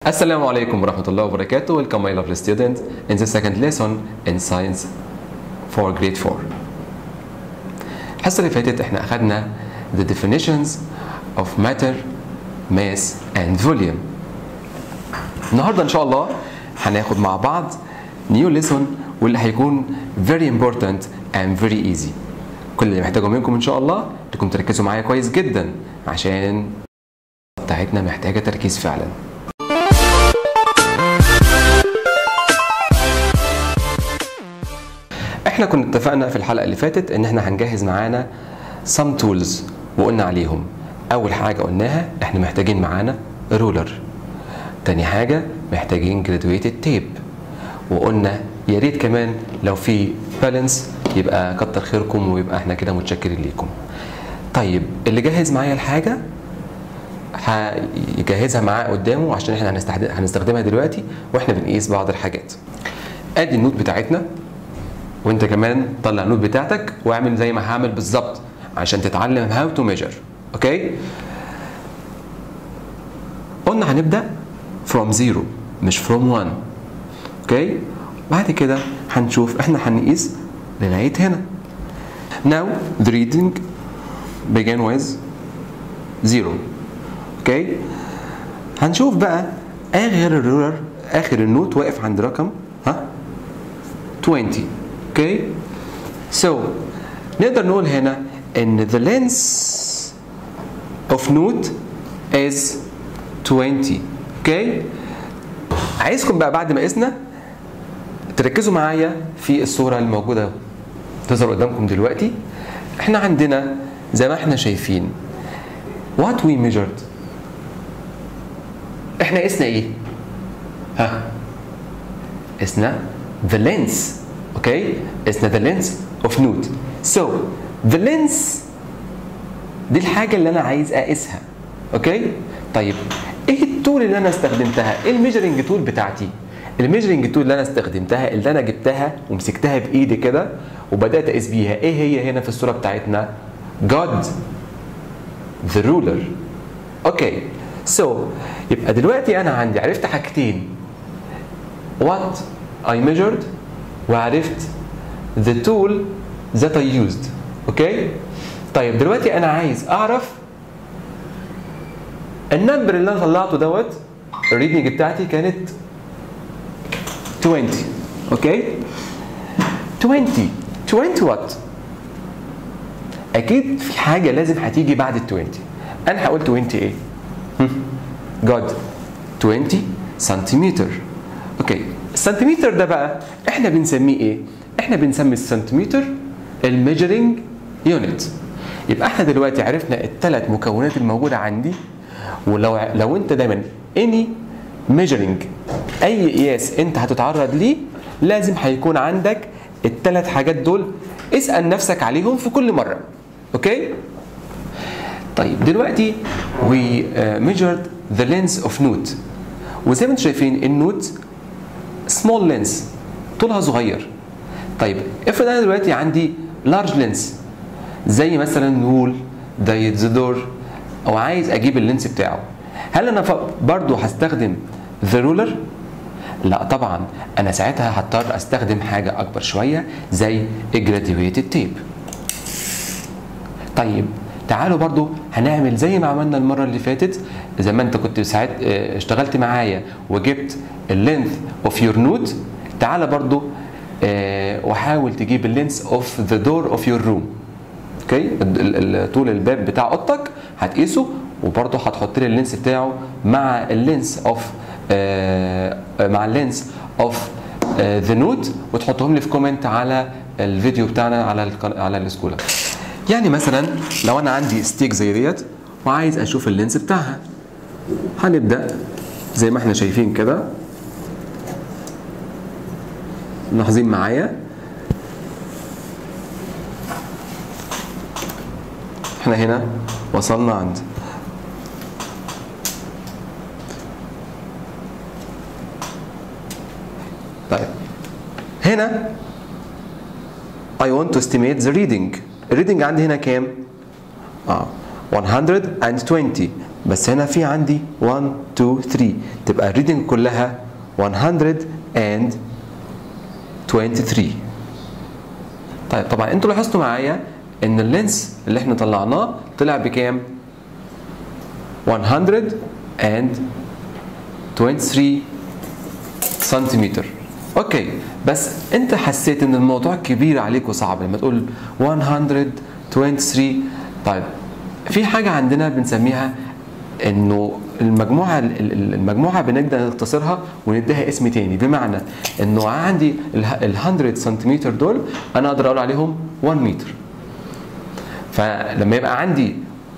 Assalamu alaikum warahmatullahi wabarakatuh. Welcome my lovely student in the second lesson in science for grade 4. الحصة اللي فاتت احنا أخدنا the definitions of matter, mass and volume. النهارده إن شاء الله هناخد مع بعض new lesson واللي هيكون very important and very easy. كل اللي محتاجه منكم إن شاء الله انكم تركزوا معايا كويس جدا عشان بتاعتنا محتاجة تركيز فعلا. احنا كنا اتفقنا في الحلقه اللي فاتت ان احنا هنجهز معانا some tools وقلنا عليهم اول حاجه قلناها احنا محتاجين معانا رولر تاني حاجه محتاجين graduated tape وقلنا يا ريت كمان لو في بالانس يبقى كتر خيركم ويبقى احنا كده متشكرين ليكم طيب اللي جهز معايا الحاجه هيجهزها معاه قدامه عشان احنا هنستخدم- هنستخدمها دلوقتي واحنا بنقيس بعض الحاجات ادي النوت بتاعتنا وانت كمان طلع النوت بتاعتك واعمل زي ما هعمل بالظبط عشان تتعلم هاو تو ميجر اوكي قلنا هنبدا from zero مش from one اوكي بعد كده هنشوف احنا هنقيس لغايه هنا now the reading begin with zero اوكي هنشوف بقى اخر الرولر اخر النوت واقف عند رقم ها 20 اوكي سو نقدر نقول هنا ان the length of note is 20 اوكي عايزكم بقى بعد ما قسنا تركزوا معايا في الصورة الموجودة تظهر قدامكم دلوقتي احنا عندنا زي ما احنا شايفين what we measured احنا قسنا ايه؟ ها قسنا the length اوكي قسنا the length of note so the length دي الحاجة اللي أنا عايز أقيسها أوكي؟ طيب إيه التول اللي أنا استخدمتها؟ إيه الميجرنج تول بتاعتي؟ الميجرنج تول اللي أنا استخدمتها اللي أنا جبتها ومسكتها بإيدي كده وبدأت أقيس بيها إيه هي هنا في الصورة بتاعتنا؟ God the ruler أوكي سو so, يبقى دلوقتي أنا عندي عرفت حاجتين what I measured وعرفت the tool that I used اوكي طيب دلوقتي انا عايز اعرف النمبر اللي انا طلعته دوت الريدنج بتاعتي كانت 20 اوكي 20 20 وات اكيد في حاجه لازم هتيجي بعد ال 20 انا هقول 20 ايه جود 20 سنتيمتر اوكي السنتيمتر ده بقى احنا بنسميه ايه احنا بنسمي السنتيمتر الميجرنج يونت يبقى احنا دلوقتي عرفنا الثلاث مكونات الموجوده عندي ولو لو انت دايما اني ميجرنج اي قياس انت هتتعرض ليه لازم هيكون عندك الثلاث حاجات دول اسال نفسك عليهم في كل مره اوكي طيب دلوقتي we uh, measured the length of note وزي ما انتم شايفين النوت small length طولها صغير طيب افرض انا دلوقتي عندي large length زي مثلا نقول دايت زدور او عايز اجيب اللينس بتاعه هل انا ف- برضو هستخدم ذا رولر لا طبعا انا ساعتها هضطر استخدم حاجه اكبر شويه زي الجراديويتد تيب طيب تعالوا برضو هنعمل زي ما عملنا المره اللي فاتت زي ما انت كنت ساعات اه، اشتغلت معايا وجبت اللينث اوف يور نوت تعالى برضو اه، وحاول تجيب اللينث اوف ذا دور اوف يور روم اوكي ال- ال- ال- طول الباب بتاع اوضتك هتقيسه وبرضه هتحط لي اللينس بتاعه مع اللينس اوف مع اللينس اوف ذا نوت وتحطهم لي في كومنت على الفيديو بتاعنا على القن- على السكولا يعني مثلا لو انا عندي ستيك زي ديت وعايز اشوف اللينس بتاعها هنبدا زي ما احنا شايفين كده ملاحظين معايا احنا هنا وصلنا عند طيب هنا I want to estimate the reading الريدنج عندي هنا كام؟ اه 120 بس هنا في عندي 1 2 3 تبقى الريدنج كلها 123 طيب طبعا انتوا لاحظتوا معايا ان اللينس اللي احنا طلعناه طلع بكام 123 سنتيمتر اوكي بس انت حسيت ان الموضوع كبير عليك وصعب لما تقول 123 طيب في حاجه عندنا بنسميها انه المجموعه المجموعه بنقدر نختصرها ونديها اسم تاني بمعنى انه عندي ال 100 سنتيمتر دول انا اقدر اقول عليهم 1 متر فلما يبقى عندي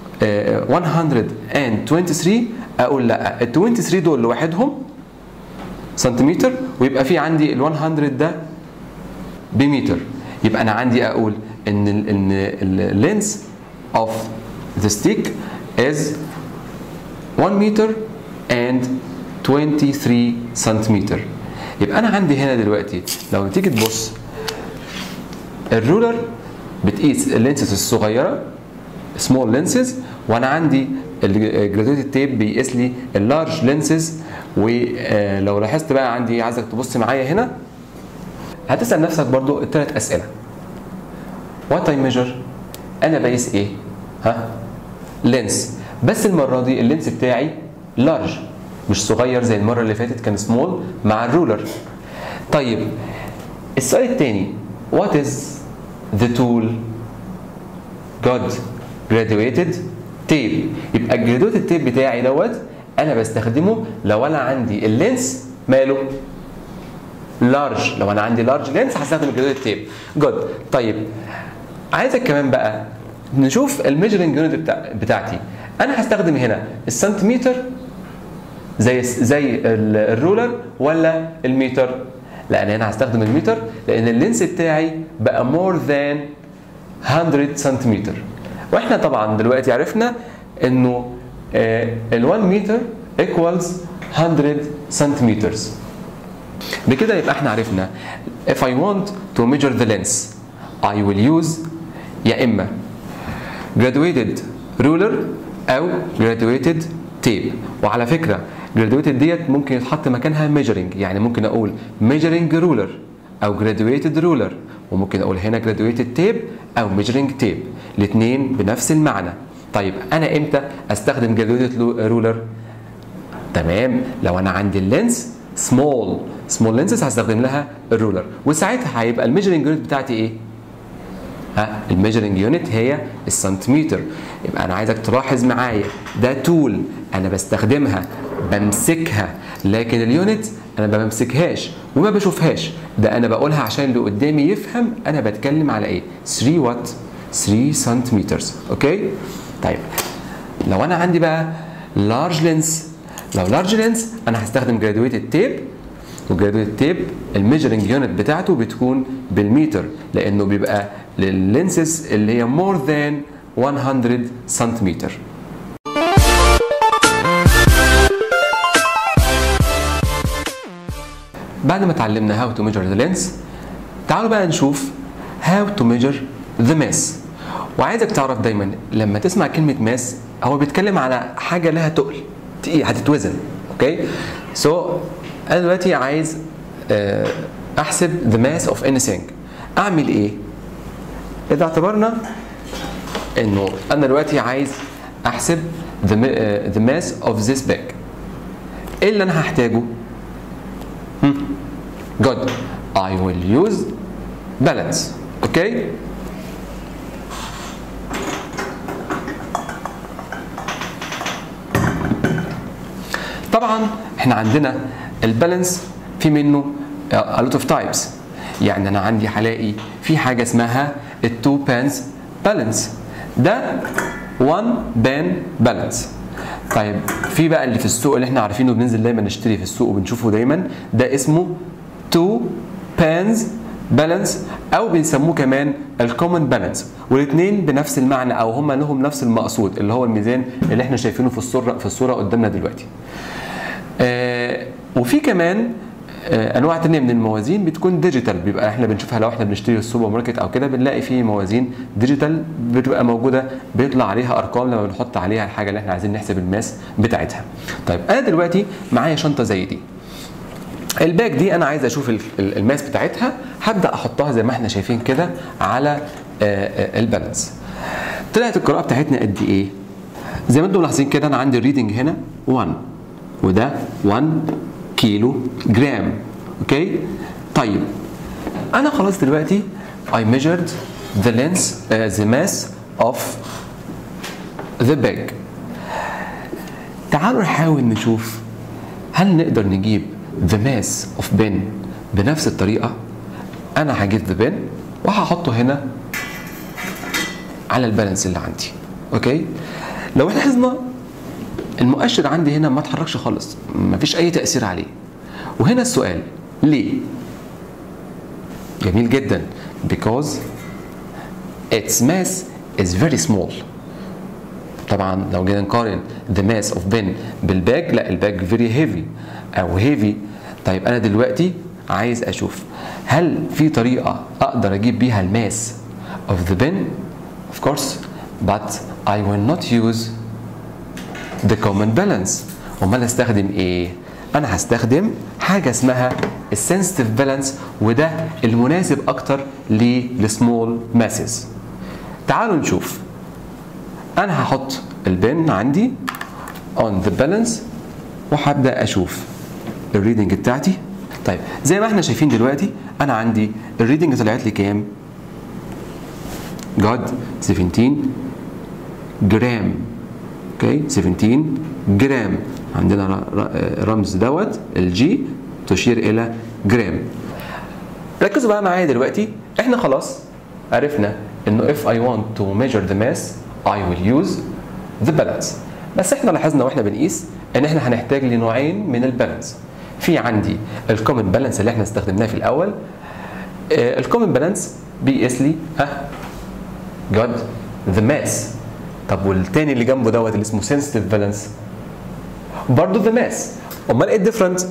123 اقول لا ال 23 دول لوحدهم سنتيمتر ويبقى في عندي ال 100 ده بمتر يبقى انا عندي اقول ان ال ان اللينس اوف ذا ستيك از 1 متر and 23 سنتيمتر يبقى انا عندي هنا دلوقتي لو تيجي تبص الرولر بتقيس اللينسز الصغيره سمول لينسز وانا عندي الجراديوتد تيب بيقيس لي اللارج لينسز ولو لاحظت بقى عندي عايزك تبص معايا هنا هتسال نفسك برضو الثلاث اسئله وات اي ميجر انا بقيس ايه ها لينس بس المره دي اللينس بتاعي لارج مش صغير زي المره اللي فاتت كان سمول مع الرولر طيب السؤال الثاني وات از ذا تول جود graduated تيب يبقى الجرادويتد تيب بتاعي دوت انا بستخدمه لو انا عندي اللينس ماله لارج لو انا عندي لارج لينس هستخدم الجرادويتد تيب جود طيب عايزك كمان بقى نشوف الميجرنج يونت بتاع بتاعتي انا هستخدم هنا السنتيمتر زي زي الرولر ولا المتر لا انا هنا هستخدم المتر لان اللينس بتاعي بقى مور ذان 100 سنتيمتر واحنا طبعا دلوقتي عرفنا انه ال 1 متر equals 100 سنتيمترز بكده يبقى احنا عرفنا if I want to measure the length I will use يا اما graduated ruler او graduated tape وعلى فكره graduated ديت ممكن يتحط مكانها measuring يعني ممكن اقول measuring ruler او graduated ruler وممكن اقول هنا graduated tape او measuring tape الاثنين بنفس المعنى طيب انا امتى استخدم graduated ruler تمام لو انا عندي اللينس سمول سمول لينسز هستخدم لها الرولر وساعتها هيبقى الميجرنج يونت بتاعتي ايه ها الميجرنج يونت هي السنتيمتر يبقى انا عايزك تلاحظ معايا ده تول انا بستخدمها بمسكها لكن اليونت انا ما بمسكهاش وما بشوفهاش ده انا بقولها عشان اللي قدامي يفهم انا بتكلم على ايه 3 وات 3 سنتيمتر اوكي طيب لو انا عندي بقى لارج لينس لو لارج لينس انا هستخدم جرادويتد تيب وجرادويتد تيب الميجرنج يونت بتاعته بتكون بالمتر لانه بيبقى لللينسز اللي هي مور ذان 100 سنتيمتر بعد ما اتعلمنا how to measure the lens تعالوا بقى نشوف how to measure the mass وعايزك تعرف دايما لما تسمع كلمة ماس هو بيتكلم على حاجة لها تقل تقيل هتتوزن اوكي سو so, انا دلوقتي عايز احسب the mass of anything اعمل ايه اذا اعتبرنا انه انا دلوقتي عايز احسب the, uh, the mass of this bag ايه اللي انا هحتاجه good I will use balance okay طبعا احنا عندنا البالانس في منه a lot of types يعني انا عندي هلاقي في حاجه اسمها التو بانز بالانس ده 1 بان بالانس طيب في بقى اللي في السوق اللي احنا عارفينه بننزل دايما نشتري في السوق وبنشوفه دايما ده اسمه 2 بانز بالانس او بنسموه كمان الكومن بالانس والاثنين بنفس المعنى او هم لهم نفس المقصود اللي هو الميزان اللي احنا شايفينه في الصوره في الصوره قدامنا دلوقتي آه وفي كمان آه، انواع تانية من الموازين بتكون ديجيتال بيبقى احنا بنشوفها لو احنا بنشتري السوبر ماركت او كده بنلاقي في موازين ديجيتال بتبقى موجوده بيطلع عليها ارقام لما بنحط عليها الحاجه اللي احنا عايزين نحسب الماس بتاعتها طيب انا دلوقتي معايا شنطه زي دي الباك دي انا عايز اشوف ال- ال- الماس بتاعتها هبدا احطها زي ما احنا شايفين كده على آه، آه، البالانس طلعت القراءه بتاعتنا قد ايه زي ما انتم ملاحظين كده انا عندي الريدنج هنا 1 وده 1 كيلو جرام اوكي طيب انا خلاص دلوقتي I measured the length uh, the mass of the bag تعالوا نحاول نشوف هل نقدر نجيب the mass of pen بنفس الطريقة أنا هجيب the pen وهحطه هنا على البالانس اللي عندي أوكي لو احنا لاحظنا المؤشر عندي هنا ما اتحركش خالص مفيش أي تأثير عليه وهنا السؤال ليه؟ جميل جدا because its mass is very small طبعا لو جينا نقارن the mass of pen بالباج لا الباج very heavy او heavy طيب انا دلوقتي عايز اشوف هل في طريقه اقدر اجيب بيها الماس of the pen of course but I will not use the common balance امال استخدم ايه انا هستخدم حاجه اسمها السنسيتيف بالانس وده المناسب اكتر للسمول ماسز تعالوا نشوف انا هحط البن عندي on the balance وهبدا اشوف الريدنج بتاعتي طيب زي ما احنا شايفين دلوقتي انا عندي الريدنج طلعت لي كام جاد 17 جرام اوكي 17 جرام عندنا ر- ر- رمز دوت الجي تشير الى جرام ركزوا بقى معايا دلوقتي احنا خلاص عرفنا انه if I want to measure the mass I will use the balance بس احنا لاحظنا واحنا بنقيس ان احنا هنحتاج لنوعين من البالانس في عندي الكومن بالانس اللي احنا استخدمناه في الاول الكومن بالانس بيقيس لي ها جود ذا ماس طب والتاني اللي جنبه دوت اللي اسمه sensitive بالانس برضه ذا ماس امال ايه الديفرنت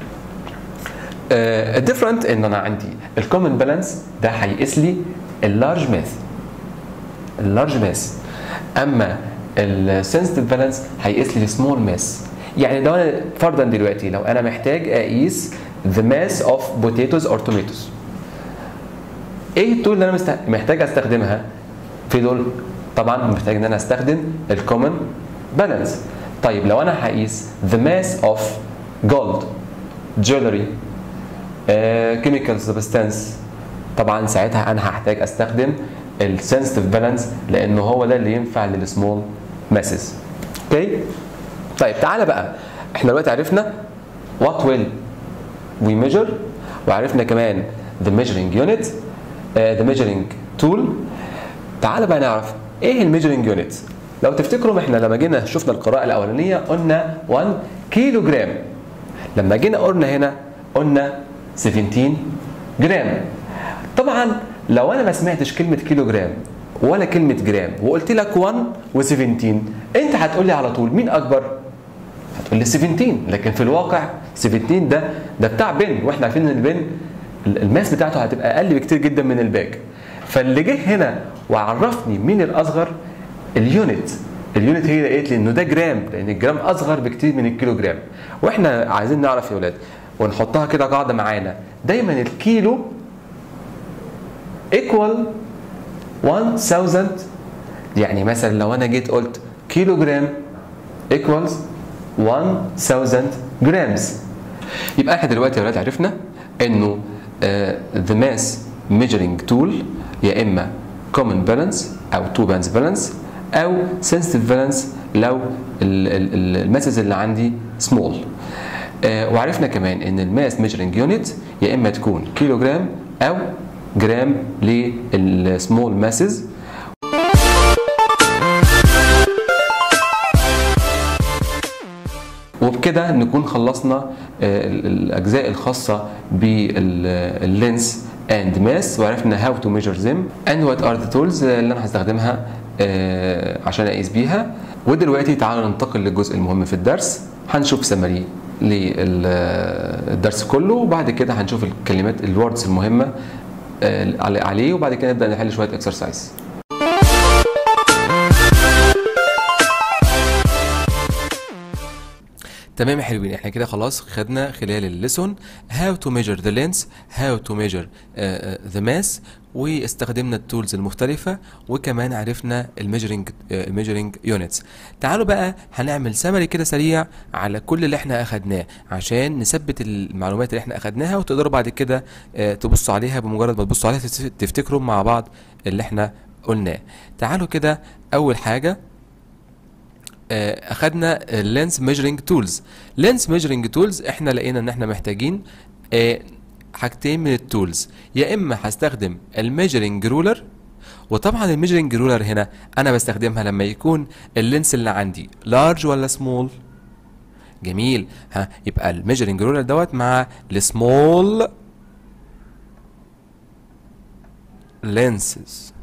الديفرنت ان انا عندي الكومن بالانس ده هيقيس لي اللارج ماث اللارج ماس اما السنسيتيف بالانس هيقيس لي السمول ماس يعني لو انا فرضا دلوقتي لو انا محتاج اقيس the mass of potatoes or tomatoes ايه التول اللي انا مست... محتاج استخدمها في دول طبعا محتاج ان انا استخدم الكومن بالانس طيب لو انا هقيس the mass of gold jewelry كيميكال سبستانس طبعا ساعتها انا هحتاج استخدم السنسيتيف بالانس لانه هو ده اللي ينفع للسمول ماسز اوكي طيب تعالى بقى احنا دلوقتي عرفنا what will we measure وعرفنا كمان the measuring unit uh, the measuring tool تعالى بقى نعرف ايه الميجرنج يونت لو تفتكروا احنا لما جينا شفنا القراءه الاولانيه قلنا 1 كيلو جرام لما جينا قلنا هنا قلنا 17 جرام طبعا لو انا ما سمعتش كلمه كيلو جرام ولا كلمه جرام وقلت لك 1 و17 انت هتقول لي على طول مين اكبر هتقول لي 17 لكن في الواقع 17 ده ده بتاع بن واحنا عارفين ان البن الماس بتاعته هتبقى اقل بكتير جدا من الباك فاللي جه هنا وعرفني مين الاصغر اليونت اليونت هي اللي قالت لي انه ده جرام لان الجرام اصغر بكتير من الكيلو جرام واحنا عايزين نعرف يا ولاد ونحطها كده قاعده معانا دايما الكيلو ايكوال 1000 يعني مثلا لو انا جيت قلت كيلو جرام equals 1000 جرامز يبقى احنا دلوقتي يا ولاد عرفنا انه uh, the mass measuring tool يا اما common balance او two bands balance او sensitive balance لو الماسز اللي عندي small آه وعرفنا كمان ان الماس ميجرنج يونت يا اما تكون كيلو جرام او جرام للسمول ماسز وبكده نكون خلصنا الاجزاء الخاصه باللينس اند ماس وعرفنا هاو تو ميجر ذيم اند وات ار ذا تولز اللي انا هستخدمها عشان اقيس بيها ودلوقتي تعالوا ننتقل للجزء المهم في الدرس هنشوف سمري للدرس كله وبعد كده هنشوف الكلمات الوردز المهمه آه، على- عليه وبعد كده نبدا نحل شويه اكسرسايز تمام يا حلوين احنا كده خلاص خدنا خلال الليسون how to measure the length how to measure uh, uh, the mass واستخدمنا التولز المختلفة وكمان عرفنا الميجرنج الميجرنج يونتس تعالوا بقى هنعمل سمري كده سريع على كل اللي احنا اخدناه عشان نثبت المعلومات اللي احنا اخدناها وتقدروا بعد كده آه، تبصوا عليها بمجرد ما تبصوا عليها تف- تفتكروا مع بعض اللي احنا قلناه تعالوا كده اول حاجة آه، اخدنا اللينس ميجرنج تولز لينس ميجرنج تولز احنا لقينا ان احنا محتاجين آه، حاجتين من التولز يا اما هستخدم الميجرنج رولر وطبعا الميجرنج رولر هنا انا بستخدمها لما يكون اللينس اللي عندي لارج ولا سمول جميل ها يبقى الميجرنج رولر دوت مع السمول lenses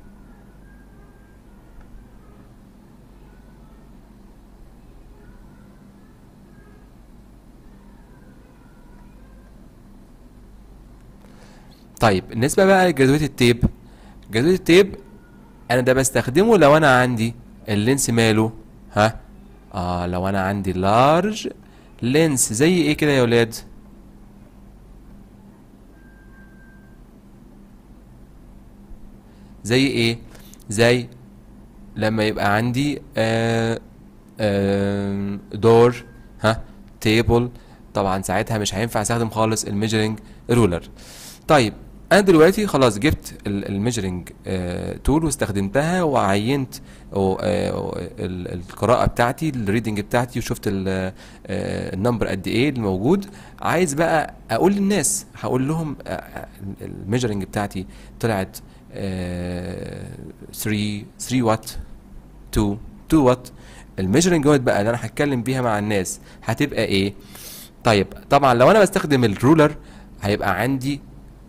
طيب بالنسبه بقى لجرادويت التيب جرادويت التيب انا ده بستخدمه لو انا عندي اللينس ماله ها اه لو انا عندي لارج لينس زي ايه كده يا ولاد زي ايه زي لما يبقى عندي آه آه دور ها تيبل طبعا ساعتها مش هينفع استخدم خالص الميجرنج رولر طيب انا دلوقتي خلاص جبت الميجرنج تول واستخدمتها وعينت أو آه، ال- القراءه بتاعتي الريدنج بتاعتي وشفت النمبر قد ايه الموجود عايز بقى اقول للناس هقول لهم الميجرنج بتاعتي طلعت 3 3 وات 2 2 وات الميجرنج يونت بقى اللي انا هتكلم بيها مع الناس هتبقى ايه طيب طبعا لو انا بستخدم الرولر هيبقى عندي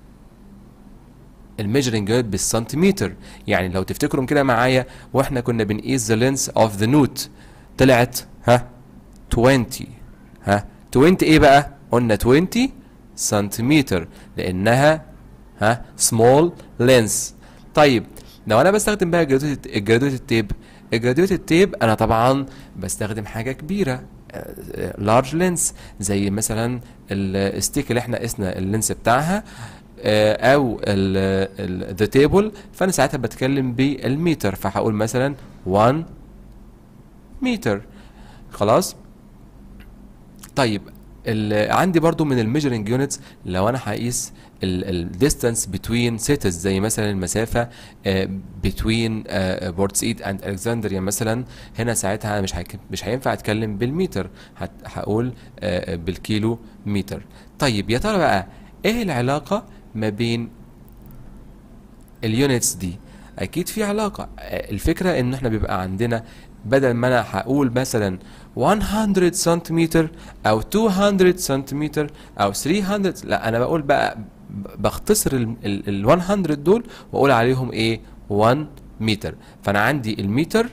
الميجرنج يونت بالسنتيمتر يعني لو تفتكروا كده معايا واحنا كنا بنقيس ذا لينس اوف ذا نوت طلعت ها 20 ها 20 ايه بقى قلنا 20 سنتيمتر لانها ها سمول لينس طيب لو انا بستخدم بقى الجرادويت التيب الجرادويت التيب انا طبعا بستخدم حاجه كبيره لارج لينس زي مثلا الستيك اللي احنا قسنا اللينس بتاعها آه، او ذا تيبل فانا ساعتها بتكلم بالمتر فهقول مثلا 1 متر خلاص طيب ال- عندي برضو من الميجرنج يونتس لو انا هقيس الديستانس بتوين سيتيز زي مثلا المسافه بتوين بورتسيد اند الكسندريا مثلا هنا ساعتها مش هيك- مش هينفع اتكلم بالمتر هت- هقول آه، بالكيلو متر طيب يا ترى بقى ايه العلاقه ما بين اليونتس دي اكيد في علاقه آه، الفكره ان احنا بيبقى عندنا بدل ما انا هقول مثلا 100 سنتيمتر او 200 سنتيمتر او 300 لا انا بقول بقى ب- بختصر ال ال- ال 100 دول واقول عليهم ايه 1 متر فانا عندي المتر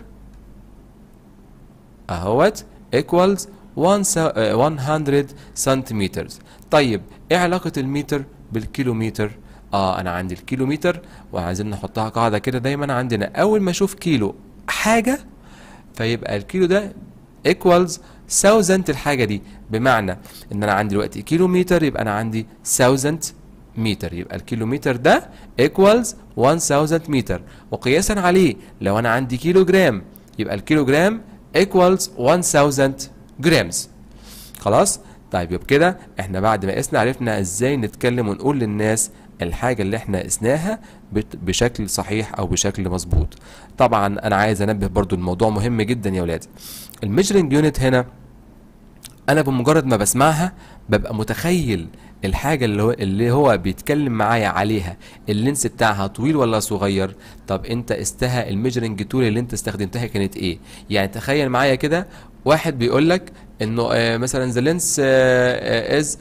اهوت equals 1 سا- آه، 100 سنتيمتر طيب ايه علاقة المتر بالكيلومتر اه انا عندي الكيلومتر وعايزين نحطها قاعدة كده دايما عندنا اول ما اشوف كيلو حاجة فيبقى الكيلو ده equals thousand الحاجة دي بمعنى ان انا عندي دلوقتي كيلومتر يبقى انا عندي thousand متر يبقى الكيلومتر ده equals 1000 متر وقياسا عليه لو انا عندي كيلو جرام يبقى الكيلو جرام equals 1000 جرامز خلاص طيب يبقى كده احنا بعد ما قسنا عرفنا ازاي نتكلم ونقول للناس الحاجة اللي احنا قسناها بت- بشكل صحيح او بشكل مظبوط طبعا انا عايز انبه برضو الموضوع مهم جدا يا ولاد الميجرنج يونت هنا انا بمجرد ما بسمعها ببقى متخيل الحاجه اللي هو اللي هو بيتكلم معايا عليها اللينس بتاعها طويل ولا صغير طب انت استها الميجرنج تول اللي انت استخدمتها كانت ايه يعني تخيل معايا كده واحد بيقول لك انه آه مثلا ذا لينس از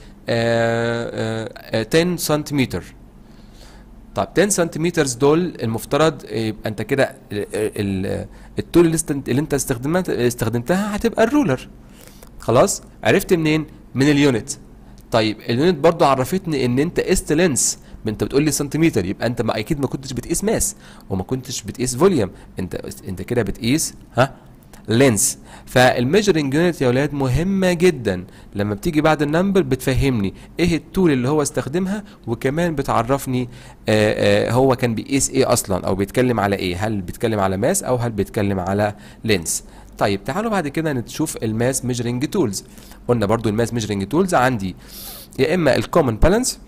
10 سنتيمتر طب 10 سنتيمتر دول المفترض يبقى انت كده ال- ال- التول اللي است- اللي انت استخدمتها استخدمتها هتبقى الرولر خلاص عرفت منين من اليونت طيب اليونت برضو عرفتني ان انت قست لينس ما انت بتقول لي سنتيمتر يبقى انت ما اكيد ما كنتش بتقيس ماس وما كنتش بتقيس فوليوم انت انت كده بتقيس ها لينس فالميجرنج يونت يا اولاد مهمه جدا لما بتيجي بعد النمبر بتفهمني ايه التول اللي هو استخدمها وكمان بتعرفني آآ آآ هو كان بيقيس ايه اصلا او بيتكلم على ايه هل بيتكلم على ماس او هل بيتكلم على لينس طيب تعالوا بعد كده نشوف الماس ميجرنج تولز قلنا برضو الماس ميجرنج تولز عندي يا اما الكومن بالانس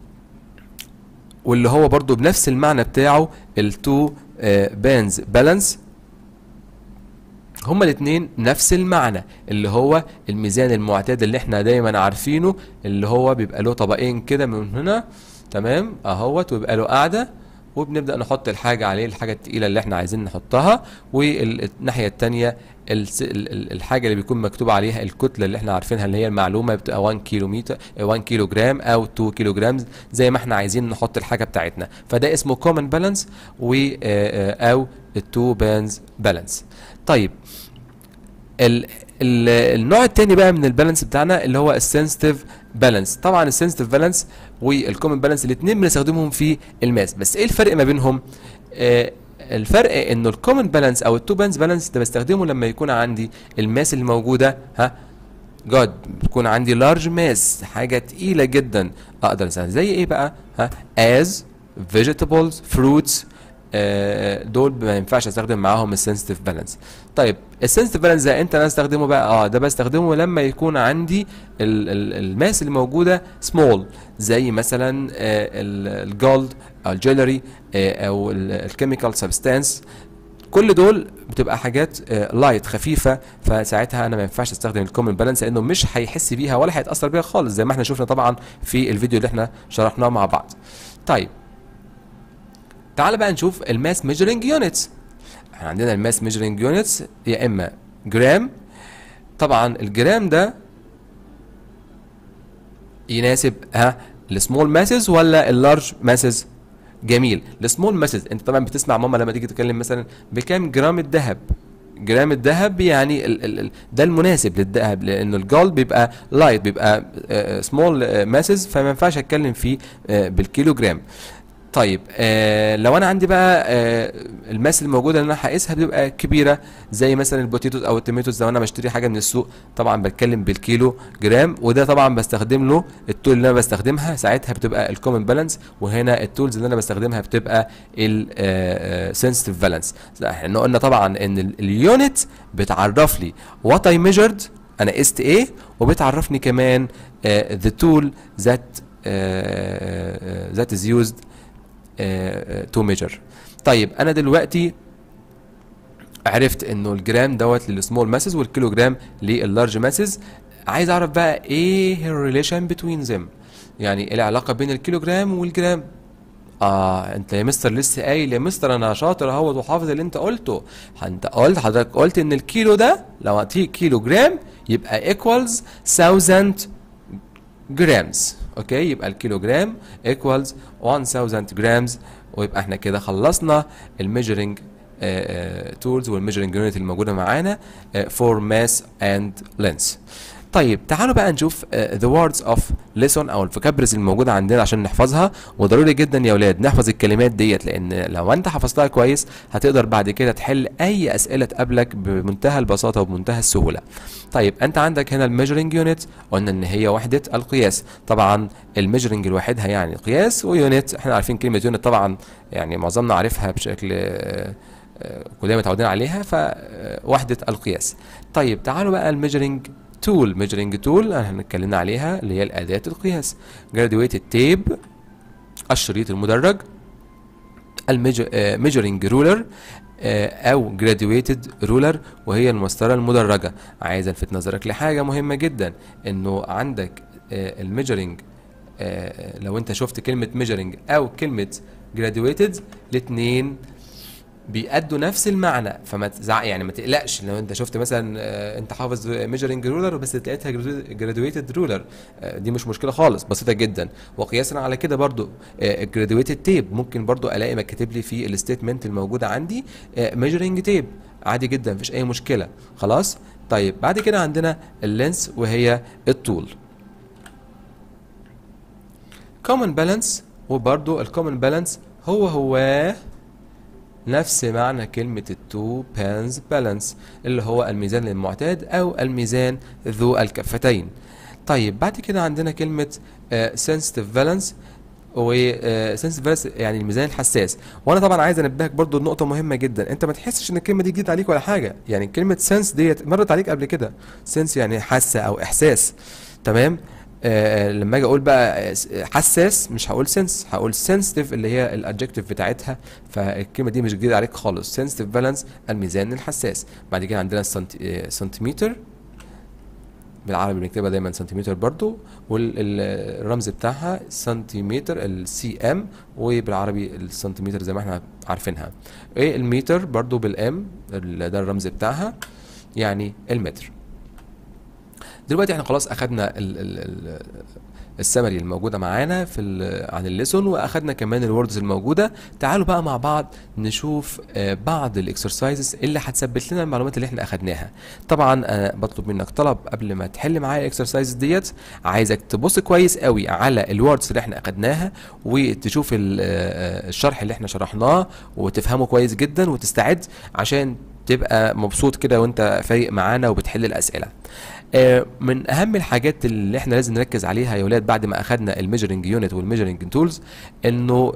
واللي هو برضو بنفس المعنى بتاعه التو بانز بالانس هما الاثنين نفس المعنى اللي هو الميزان المعتاد اللي احنا دايما عارفينه اللي هو بيبقى له طبقين كده من هنا تمام اهوت ويبقى له قاعده وبنبدا نحط الحاجه عليه الحاجه التقيله اللي احنا عايزين نحطها والناحيه الثانيه الحاجه اللي بيكون مكتوب عليها الكتله اللي احنا عارفينها اللي هي المعلومه بتبقى 1 كيلو متر 1 كيلو جرام او 2 كيلو جرام زي ما احنا عايزين نحط الحاجه بتاعتنا فده اسمه كومن بالانس و او التو بانز بالانس طيب ال ال النوع الثاني بقى من البالانس بتاعنا اللي هو السنسيتيف بالانس طبعا السنسيتيف بالانس والكومن بالانس الاثنين بنستخدمهم في الماس بس ايه الفرق ما بينهم آه الفرق انه الكومن بالانس او التو بانز بالانس ده بستخدمه لما يكون عندي الماس اللي موجوده ها جود بتكون عندي لارج ماس حاجه تقيله جدا اقدر استخدم زي ايه بقى ها از vegetables fruits آه دول ما ينفعش استخدم معاهم السنسيتيف بالانس طيب السنسيتيف بالانس ده انت انا استخدمه بقى اه ده بستخدمه لما يكون عندي ال ال الماس اللي موجوده سمول زي مثلا آه الجولد او الجولري آه او الكيميكال سبستانس كل دول بتبقى حاجات لايت خفيفه فساعتها انا ما ينفعش استخدم الكومن بالانس لانه مش هيحس بيها ولا هيتاثر بيها خالص زي ما احنا شفنا طبعا في الفيديو اللي احنا شرحناه مع بعض طيب تعال بقى نشوف الماس ميجرنج يونتس احنا عندنا الماس ميجرنج يونتس يا اما جرام طبعا الجرام ده يناسب ها السمول ماسز ولا اللارج ماسز جميل السمول ماسز انت طبعا بتسمع ماما لما تيجي تتكلم مثلا بكام جرام الذهب جرام الذهب يعني ال ال ال ده المناسب للذهب لانه الجولد بيبقى لايت بيبقى سمول ماسز فما ينفعش اتكلم فيه بالكيلو جرام طيب آه لو انا عندي بقى آه الماس الموجوده اللي انا هقيسها بتبقى كبيره زي مثلا البوتيتوز او التوميتوز لو انا بشتري حاجه من السوق طبعا بتكلم بالكيلو جرام وده طبعا بستخدم له التول اللي انا بستخدمها ساعتها بتبقى الكومن بالانس وهنا التولز اللي انا بستخدمها بتبقى السنسيتيف بالانس احنا قلنا طبعا ان اليونت بتعرف لي وات اي ميجرد انا قست ايه وبتعرفني كمان ذا تول ذات ذات از يوزد تو ميجر طيب انا دلوقتي عرفت انه الجرام دوت للسمول ماسز والكيلو جرام لللارج ماسز عايز اعرف بقى ايه الريليشن بتوين ذم يعني ايه العلاقه بين الكيلو جرام والجرام اه انت يا مستر لسه قايل يا مستر انا شاطر اهوت وحافظ اللي انت قلته انت قلت حضرتك قلت ان الكيلو ده لو هتيجي كيلو جرام يبقى ايكوالز 1000 جرامز اوكي يبقى الكيلو جرام ايكوالز 1000 جرامز ويبقى احنا كده خلصنا الميجرنج تولز والميجرنج يونت الموجوده معانا فور ماس اند لينس طيب تعالوا بقى نشوف ذا ووردز اوف ليسون او الفوكابرز الموجوده عندنا عشان نحفظها وضروري جدا يا اولاد نحفظ الكلمات ديت لان لو انت حفظتها كويس هتقدر بعد كده تحل اي اسئله تقابلك بمنتهى البساطه وبمنتهى السهوله طيب انت عندك هنا الميجرنج يونت قلنا ان هي وحده القياس طبعا الميجرنج لوحدها يعني قياس ويونت احنا عارفين كلمه يونت طبعا يعني معظمنا عارفها بشكل كلنا متعودين عليها فوحده القياس طيب تعالوا بقى الميجرنج تول ميجرنج تول احنا اتكلمنا عليها اللي هي الاداه القياس جراديويتد تيب الشريط المدرج الميجرنج رولر او جراديويتد رولر وهي المسطره المدرجه عايز الفت نظرك لحاجه مهمه جدا انه عندك الميجرنج لو انت شفت كلمه ميجرنج او كلمه جراديويتد الاثنين بيأدوا نفس المعنى فما تزع يعني ما تقلقش لو انت شفت مثلا آه انت حافظ ميجرنج رولر بس لقيتها جرادويتد رولر آه دي مش مشكله خالص بسيطه جدا وقياسا على كده برضو جرادويتد تيب ممكن برضو الاقي مكتوب لي في الستيتمنت الموجوده عندي ميجرنج تيب عادي جدا مفيش اي مشكله خلاص طيب بعد كده عندنا اللينس وهي الطول common balance وبرضو الكومن بالانس هو هو نفس معنى كلمة التو بانز بالانس اللي هو الميزان المعتاد أو الميزان ذو الكفتين طيب بعد كده عندنا كلمة سنسيتيف بالانس و سنسيتيف بالانس يعني الميزان الحساس وانا طبعا عايز انبهك برضو لنقطة مهمة جدا انت ما تحسش ان الكلمة دي جديدة عليك ولا حاجة يعني كلمة سنس ديت مرت عليك قبل كده سنس يعني حاسة او احساس تمام آه لما اجي اقول بقى حساس مش هقول سنس هقول سنسيتيف اللي هي الادجكتيف بتاعتها فالكلمه دي مش جديده عليك خالص سنسيتيف بالانس الميزان الحساس بعد كده عندنا السنتي... سنتيمتر بالعربي بنكتبها دايما سنتيمتر برضو والرمز بتاعها سنتيمتر السي ام وبالعربي السنتيمتر زي ما احنا عارفينها ايه المتر برضو بالام ده الرمز بتاعها يعني المتر دلوقتي احنا خلاص اخدنا ال ال ال السمري الموجوده معانا في عن الليسون واخدنا كمان الوردز الموجوده تعالوا بقى مع بعض نشوف بعض الاكسرسايزز اللي هتثبت لنا المعلومات اللي احنا اخدناها طبعا انا بطلب منك طلب قبل ما تحل معايا الاكسرسايزز ديت عايزك تبص كويس قوي على الوردز اللي احنا اخدناها وتشوف الشرح اللي احنا شرحناه وتفهمه كويس جدا وتستعد عشان تبقى مبسوط كده وانت فايق معانا وبتحل الاسئله من اهم الحاجات اللي احنا لازم نركز عليها يا ولاد بعد ما اخدنا الميجرنج يونت والميجرنج تولز انه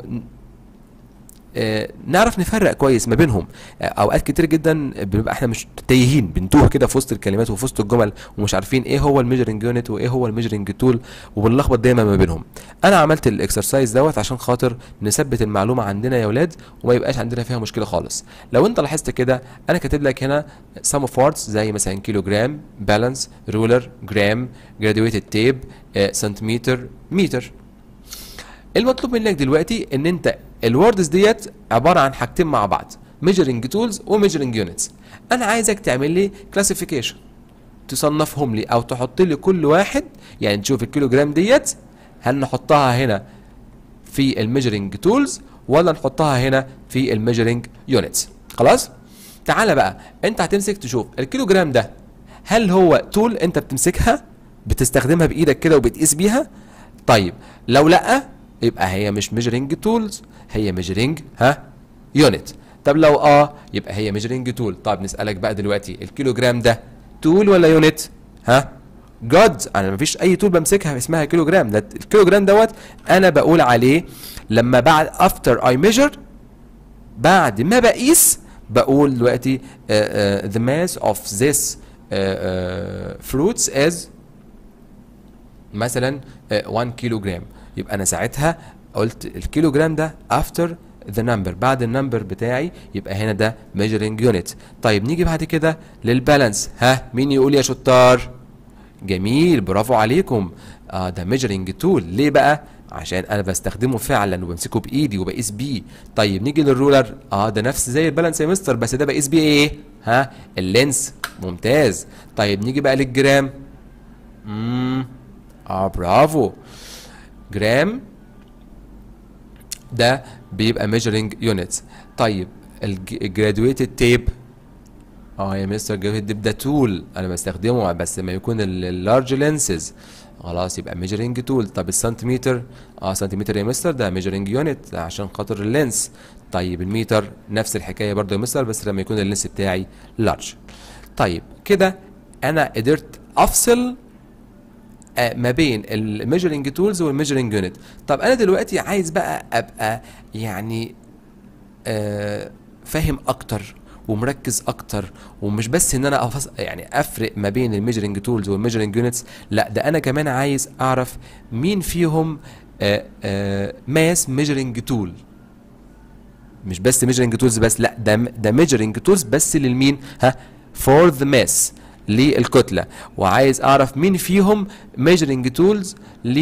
نعرف نفرق كويس ما بينهم اوقات كتير جدا بنبقى احنا مش تايهين بنتوه كده في وسط الكلمات وفي وسط الجمل ومش عارفين ايه هو الميجرنج يونت وايه هو الميجرنج تول وبنلخبط دايما ما بينهم انا عملت الاكسرسايز دوت عشان خاطر نثبت المعلومه عندنا يا ولاد وما يبقاش عندنا فيها مشكله خالص لو انت لاحظت كده انا كاتب لك هنا سم اوف ووردز زي مثلا كيلو جرام بالانس رولر جرام جراديويتد تيب سنتيمتر متر المطلوب منك دلوقتي ان انت الوردز ديت عباره عن حاجتين مع بعض ميجرنج تولز وميجرنج يونتس انا عايزك تعمل لي كلاسيفيكيشن تصنفهم لي او تحط لي كل واحد يعني تشوف الكيلو جرام ديت هل نحطها هنا في الميجرنج تولز ولا نحطها هنا في الميجرنج يونتس خلاص تعالى بقى انت هتمسك تشوف الكيلو جرام ده هل هو تول انت بتمسكها بتستخدمها بايدك كده وبتقيس بيها طيب لو لا يبقى هي مش ميجرنج تولز هي ميجرنج ها يونت طب لو اه يبقى هي ميجرنج تول طب نسالك بقى دلوقتي الكيلو جرام ده تول ولا يونت ها جود انا مفيش اي تول بمسكها اسمها كيلو جرام ده الكيلو جرام دوت انا بقول عليه لما بعد افتر اي ميجر بعد ما بقيس بقول دلوقتي uh, uh, the mass of this uh, uh, fruits is مثلا uh, 1 كيلو جرام يبقى انا ساعتها قلت الكيلو جرام ده افتر ذا نمبر بعد النمبر بتاعي يبقى هنا ده ميجرنج يونت طيب نيجي بعد كده للبالانس ها مين يقول يا شطار جميل برافو عليكم اه ده ميجرنج تول ليه بقى عشان انا بستخدمه فعلا وبمسكه بايدي وبقيس بيه طيب نيجي للرولر اه ده نفس زي البالانس يا مستر بس ده بقيس بيه ايه ها اللينس ممتاز طيب نيجي بقى للجرام امم اه برافو جرام ده بيبقى measuring units طيب الجرادويتد تيب اه يا مستر جرادويتد تيب ده تول انا بستخدمه بس لما يكون اللارج لينسز خلاص يبقى ميجرنج تول طب السنتيمتر اه سنتيمتر يا مستر ده ميجرنج يونت عشان خاطر اللينس طيب الميتر نفس الحكايه برضه يا مستر بس لما يكون اللينس بتاعي لارج طيب كده انا قدرت افصل ما بين الميجرنج تولز والميجرنج يونت طب انا دلوقتي عايز بقى ابقى يعني آه فاهم اكتر ومركز اكتر ومش بس ان انا أفص... يعني افرق ما بين الميجرنج تولز والميجرنج يونتس لا ده انا كمان عايز اعرف مين فيهم ماس ميجرنج تول مش بس ميجرنج تولز بس لا ده ده ميجرنج تولز بس للمين ها فور ذا ماس للكتله وعايز اعرف مين فيهم ميجرنج تولز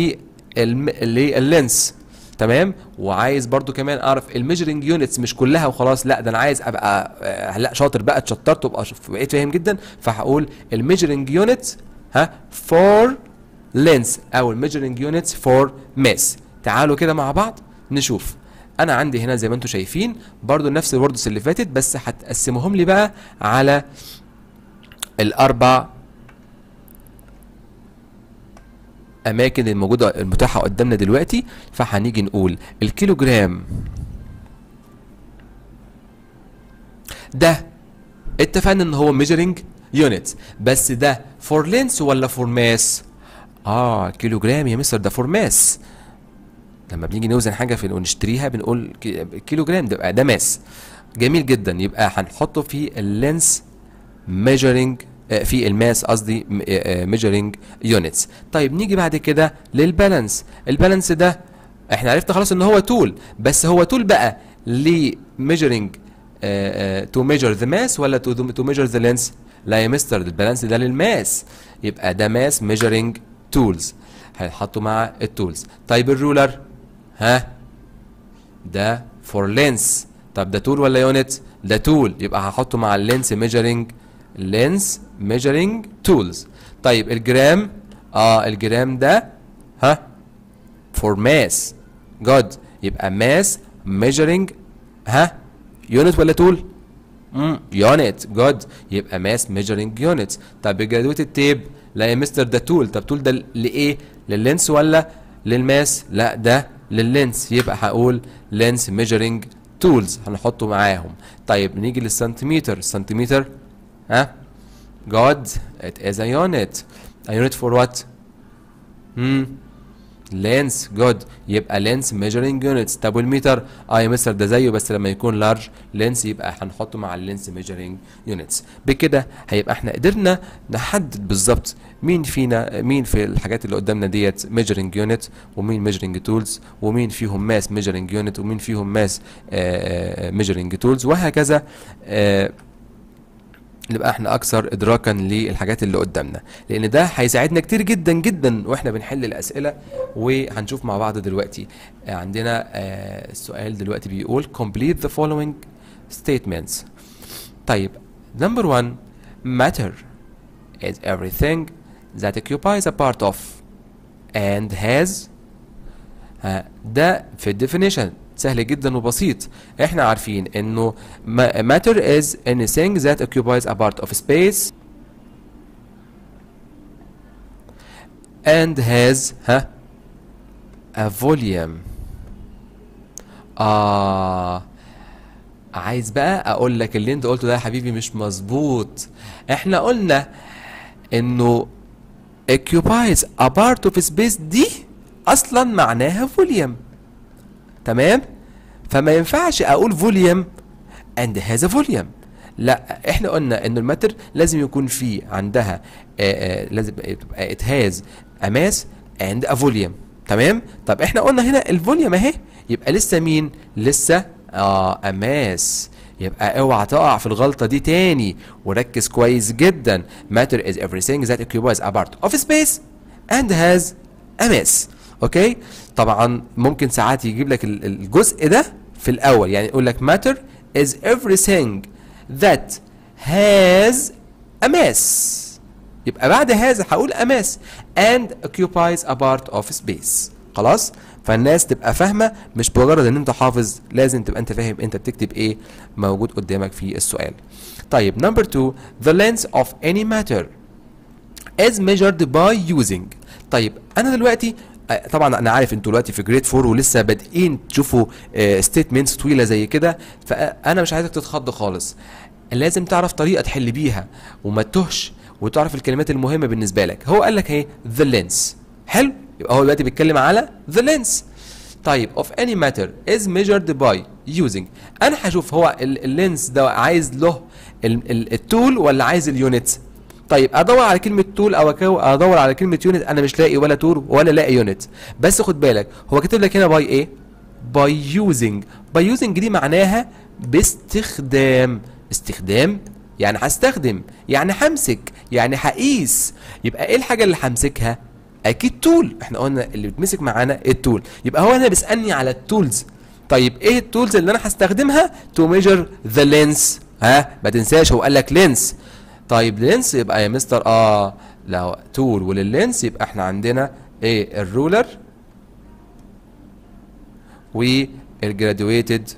لللينس تمام وعايز برضو كمان اعرف الميجرنج يونتس مش كلها وخلاص لا ده انا عايز ابقى آه لا شاطر بقى اتشطرت وابقى بقيت فاهم جدا فهقول الميجرنج يونت ها فور لينس او الميجرنج يونتس فور ماس تعالوا كده مع بعض نشوف انا عندي هنا زي ما انتم شايفين برضو نفس الوردز اللي فاتت بس هتقسمهم لي بقى على الاربع الاماكن الموجوده المتاحه قدامنا دلوقتي فهنيجي نقول الكيلوجرام ده اتفقنا ان هو measuring units بس ده for length ولا for mass اه كيلوجرام يا مستر ده for mass لما بنيجي نوزن حاجه في ونشتريها بنقول كي- كيلو جرام ده يبقى ده ماس جميل جدا يبقى هنحطه في اللينس ميجرنج في الماس قصدي ميجرنج يونتس طيب نيجي بعد كده للبالانس البالانس ده احنا عرفنا خلاص ان هو تول بس هو تول بقى لميجرنج تو ميجر ذا ماس ولا تو ميجر ذا لينس لا يا مستر البالانس ده للماس يبقى ده ماس ميجرنج تولز هنحطه مع التولز طيب الرولر ها ده فور لينس طب ده تول ولا يونت ده تول يبقى هحطه مع اللينس ميجرنج لينس ميجرنج تولز طيب الجرام اه الجرام ده ها فور ماس جود يبقى ماس ميجرنج ها يونت ولا تول امم يونت جود يبقى ماس ميجرنج يونت طب الجرادويتد تيب لا يا مستر ده تول طب تول ده لايه لللينس ولا للماس لا ده لللينس يبقى هقول لينس ميجرنج تولز هنحطه معاهم طيب نيجي للسنتيمتر السنتيمتر ها جود it is a unit a unit for what امم لينس جود يبقى لينس ميجرنج يونتس طب والميتر اه يا مستر ده زيه بس لما يكون لارج لينس يبقى هنحطه مع اللينس ميجرنج يونتس بكده هيبقى احنا قدرنا نحدد بالظبط مين فينا مين في الحاجات اللي قدامنا ديت ميجرنج يونت ومين ميجرنج تولز ومين فيهم ماس ميجرنج يونت ومين فيهم ماس ميجرنج تولز وهكذا آه نبقى احنا اكثر ادراكا للحاجات اللي قدامنا لان ده هيساعدنا كتير جدا جدا واحنا بنحل الاسئله وهنشوف مع بعض دلوقتي آه، عندنا آه، السؤال دلوقتي بيقول complete the following statements طيب number one matter is everything that occupies a part of and has ها، ده في الديفينيشن سهل جدا وبسيط احنا عارفين انه ma- matter is anything that occupies a part of space and has ها a volume آه عايز بقى اقول لك اللي انت قلته ده يا حبيبي مش مظبوط احنا قلنا انه occupies a part of space دي اصلا معناها فوليوم تمام فما ينفعش اقول فوليوم and has a volume لا احنا قلنا ان الماتر لازم يكون فيه عندها آه آه لازم تبقى it has a mass and a volume تمام طب احنا قلنا هنا الفوليوم اهي يبقى لسه مين لسه اه a mass يبقى اوعى تقع في الغلطه دي تاني وركز كويس جدا matter is everything that occupies a part of space and has a mass اوكي طبعا ممكن ساعات يجيب لك ال- الجزء ده في الاول يعني يقول لك matter is everything that has a mass يبقى بعد هذا هقول a mass and occupies a part of space خلاص فالناس تبقى فاهمه مش مجرد ان انت حافظ لازم تبقى انت فاهم انت بتكتب ايه موجود قدامك في السؤال طيب number two the length of any matter is measured by using طيب انا دلوقتي آه، طبعا انا عارف انتوا دلوقتي في جريد 4 ولسه بادئين تشوفوا ستيتمنتس طويله زي كده فانا مش عايزك تتخض خالص لازم تعرف طريقه تحل بيها وما تتهش وتعرف الكلمات المهمه بالنسبه لك هو قال لك اهي the lens حلو يبقى هو دلوقتي بيتكلم على the lens طيب of any matter is measured by using انا هشوف هو ال- اللينس ده عايز له ال- ال- التول ولا عايز اليونت طيب ادور على كلمه تول او أكو- ادور على كلمه يونت انا مش لاقي ولا تول ولا لاقي يونت بس خد بالك هو كاتب لك هنا باي ايه باي يوزنج باي يوزنج دي معناها باستخدام استخدام يعني هستخدم يعني همسك يعني هقيس يبقى ايه الحاجه اللي همسكها اكيد تول احنا قلنا اللي بتمسك معانا التول يبقى هو هنا بيسالني على التولز طيب ايه التولز اللي انا هستخدمها تو ميجر ذا لينس ها ما تنساش هو قال لك لينس طيب لينس يبقى يا مستر اه لو تول ولللينس يبقى احنا عندنا ايه الرولر والجراديويتد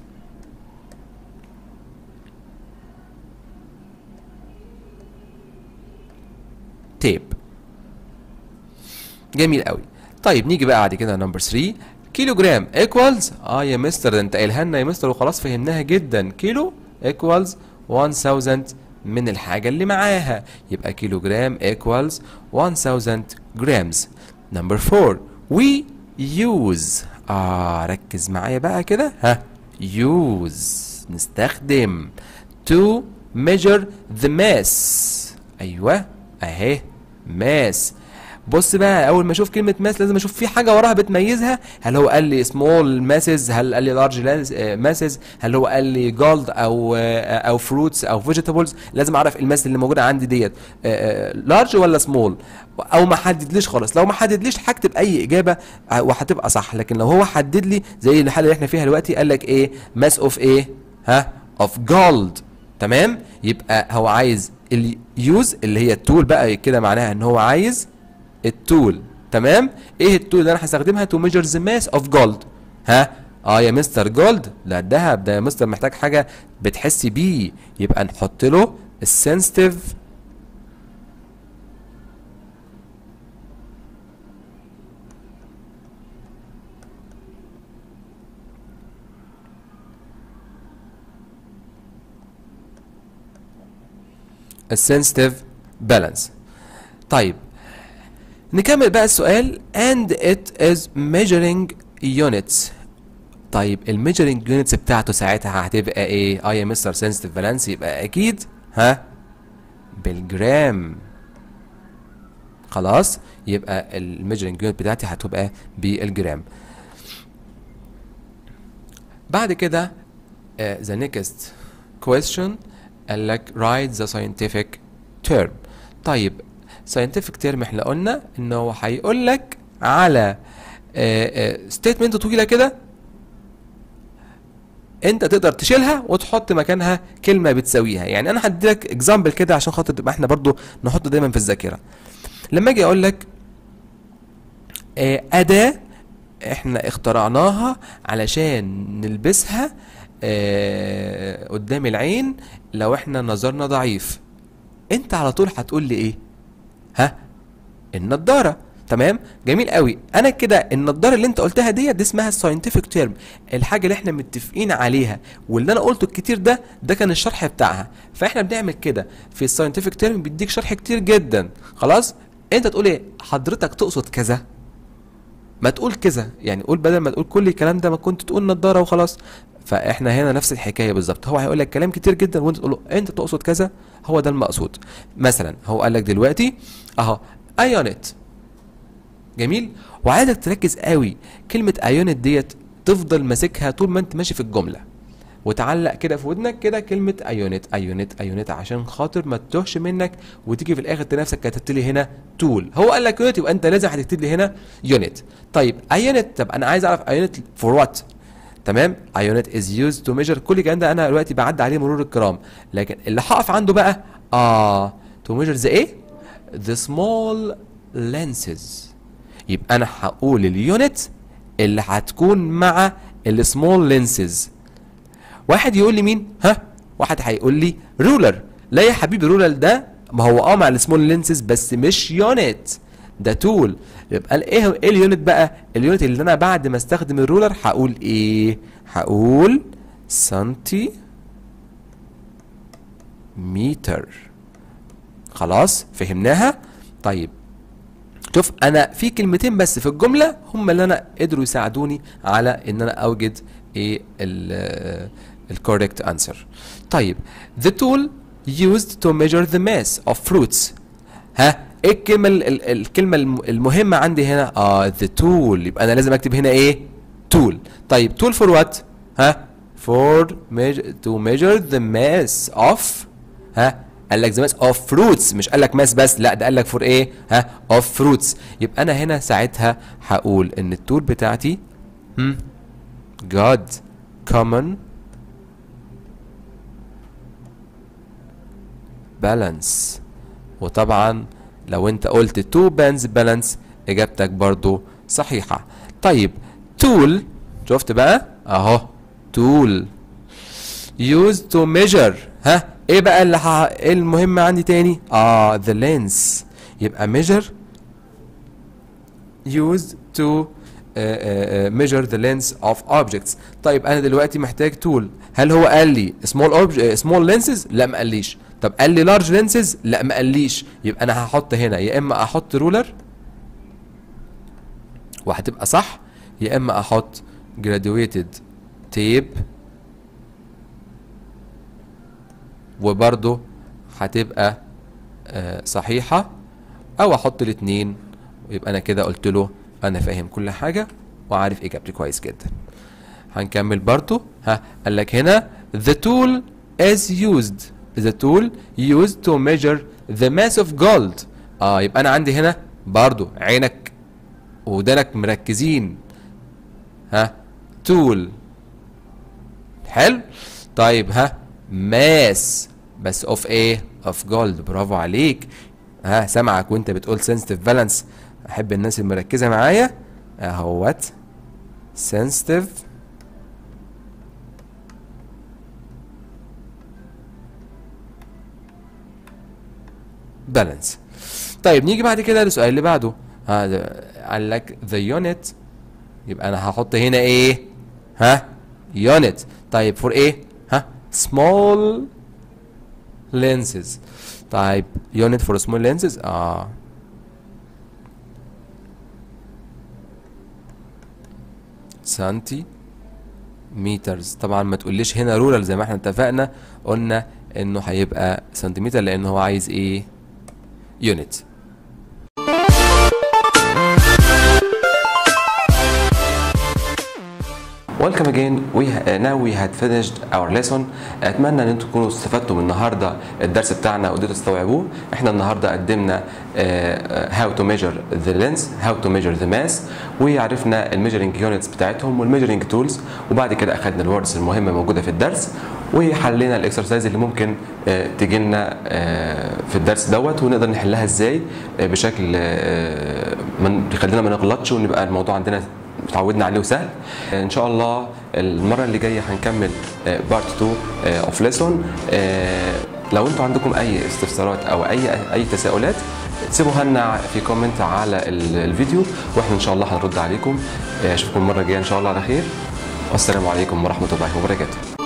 تيب جميل قوي طيب نيجي بقى بعد كده نمبر 3 كيلو جرام ايكوالز اه يا مستر ده انت قايلها لنا يا مستر وخلاص فهمناها جدا كيلو ايكوالز 1000 من الحاجة اللي معاها يبقى كيلو جرام equals 1000 grams number 4 we use آه ركز معايا بقى كده ها use نستخدم to measure the mass أيوة أهي mass بص بقى اول ما اشوف كلمه ماس لازم اشوف في حاجه وراها بتميزها هل هو قال لي سمول ماسز هل قال لي لارج ماسز هل هو قال لي جولد او او فروتس او فيجيتابلز لازم اعرف الماس اللي موجوده عندي ديت لارج ولا سمول او ما حددليش خالص لو ما حددليش هكتب اي اجابه وهتبقى صح لكن لو هو حدد لي زي الحاله اللي احنا فيها دلوقتي قال لك ايه ماس اوف ايه ها اوف جولد تمام يبقى هو عايز اليوز اللي هي التول بقى كده معناها ان هو عايز التول تمام ايه التول اللي انا هستخدمها تو ميجر ذا ماس اوف جولد ها اه يا مستر جولد لا الذهب ده يا مستر محتاج حاجه بتحسي بيه يبقى نحط له السنسيتيف السنسيتيف بالانس طيب نكمل بقى السؤال and it is measuring units طيب الميجرنج يونتس بتاعته ساعتها هتبقى ايه؟ اه يا مستر سنسيتيف بالانس يبقى اكيد ها بالجرام خلاص يبقى الميجرنج يونت بتاعتي هتبقى بالجرام بعد كده uh, the next question قال لك write the scientific term طيب scientific term احنا قلنا ان هو هيقول لك على ستيتمنت طويله كده انت تقدر تشيلها وتحط مكانها كلمه بتساويها يعني انا هدي لك اكزامبل كده عشان خاطر تبقى احنا برضو نحطه دايما في الذاكره لما اجي اقول لك اه اداه احنا اخترعناها علشان نلبسها اه قدام العين لو احنا نظرنا ضعيف انت على طول هتقول لي ايه ها النضاره تمام جميل قوي انا كده النضاره اللي انت قلتها دي دي اسمها الساينتفك تيرم الحاجه اللي احنا متفقين عليها واللي انا قلته الكتير ده ده كان الشرح بتاعها فاحنا بنعمل كده في الساينتفك تيرم بيديك شرح كتير جدا خلاص انت تقول ايه حضرتك تقصد كذا ما تقول كذا يعني قول بدل ما تقول كل الكلام ده ما كنت تقول نضاره وخلاص فاحنا هنا نفس الحكايه بالظبط هو هيقول لك كلام كتير جدا وانت تقول له انت تقصد كذا هو ده المقصود مثلا هو قال لك دلوقتي اهو ايونت جميل وعايزك تركز قوي كلمه ايونت ديت تفضل ماسكها طول ما انت ماشي في الجمله وتعلق كده في ودنك كده كلمه ايونت ايونت ايونت عشان خاطر ما تتوهش منك وتيجي في الاخر تلاقي نفسك كتبت لي هنا تول هو قال لك يونت يبقى انت لازم هتكتب لي هنا يونت طيب ايونت طب انا عايز اعرف ايونت فور وات تمام ايونت از يوزد تو ميجر كل الكلام ده انا دلوقتي بعدي عليه مرور الكرام لكن اللي هقف عنده بقى اه تو ميجر ذا ايه the small lenses يبقى انا هقول اليونت اللي هتكون مع السمول لينسز واحد يقول لي مين ها واحد هيقول لي رولر لا يا حبيبي رولر ده ما هو اه مع السمول لينسز بس مش يونت ده تول يبقى ايه ايه اليونت بقى اليونت اللي انا بعد ما استخدم الرولر هقول ايه هقول سنتي متر خلاص فهمناها طيب شوف انا في كلمتين بس في الجمله هم اللي انا قدروا يساعدوني على ان انا اوجد ايه الكوريكت انسر طيب the tool used to measure the mass of fruits ها ايه الكلمه ال الكلمه المهمه عندي هنا اه the tool يبقى انا لازم اكتب هنا ايه tool طيب tool for what ها for measure to measure the mass of ها قال لك the mass of fruits مش قال لك mass بس لا ده قال لك for ايه ها of fruits يبقى انا هنا ساعتها هقول ان التول بتاعتي هم God common balance وطبعا لو انت قلت two bands balance اجابتك برضو صحيحة طيب tool شفت بقى اهو tool used to measure ها ايه بقى اللي ح... ايه المهم عندي تاني اه the lens يبقى measure used to uh, uh, measure the length of objects طيب انا دلوقتي محتاج تول هل هو قال لي small object small lenses لا ما قاليش طب قال لي large lenses لا ما قاليش يبقى انا هحط هنا يا اما احط رولر وهتبقى صح يا اما احط graduated tape وبرضه هتبقى آه، صحيحة او احط الاتنين ويبقى انا كده قلت له انا فاهم كل حاجة وعارف اجابتي كويس جدا هنكمل برضو ها قال لك هنا the tool is used the tool used to measure the mass of gold اه يبقى انا عندي هنا برضو عينك ودانك مركزين ها tool حلو طيب ها ماس بس اوف ايه اوف جولد برافو عليك ها سامعك وانت بتقول sensitive بالانس احب الناس المركزه معايا اهوت sensitive بالانس طيب نيجي بعد كده للسؤال اللي بعده هذا قال لك the unit يبقى انا هحط هنا ايه ها unit طيب for ايه ها small lenses طيب unit for small lenses اه سنتي مترز طبعا ما تقوليش هنا رولر زي ما احنا اتفقنا قلنا انه هيبقى سنتيمتر لان هو عايز ايه يونت Welcome again. We uh, now we had finished our lesson. اتمنى ان انتم تكونوا استفدتوا من النهارده الدرس بتاعنا وقدرتوا تستوعبوه. احنا النهارده قدمنا uh, how to measure the lens, how to measure the mass وعرفنا الميجرنج يونتس بتاعتهم والميجرنج تولز وبعد كده اخدنا الوردز المهمه موجوده في الدرس وحلينا الاكسرسايز اللي ممكن uh, تجي لنا uh, في الدرس دوت ونقدر نحلها ازاي uh, بشكل uh, من يخلينا ما نغلطش ونبقى الموضوع عندنا اتعودنا عليه وسهل ان شاء الله المره اللي جايه هنكمل بارت 2 اوف ليسون لو انتوا عندكم اي استفسارات او اي اي تساؤلات سيبوها لنا في كومنت على الفيديو واحنا ان شاء الله هنرد عليكم اشوفكم المره الجايه ان شاء الله على خير والسلام عليكم ورحمه الله وبركاته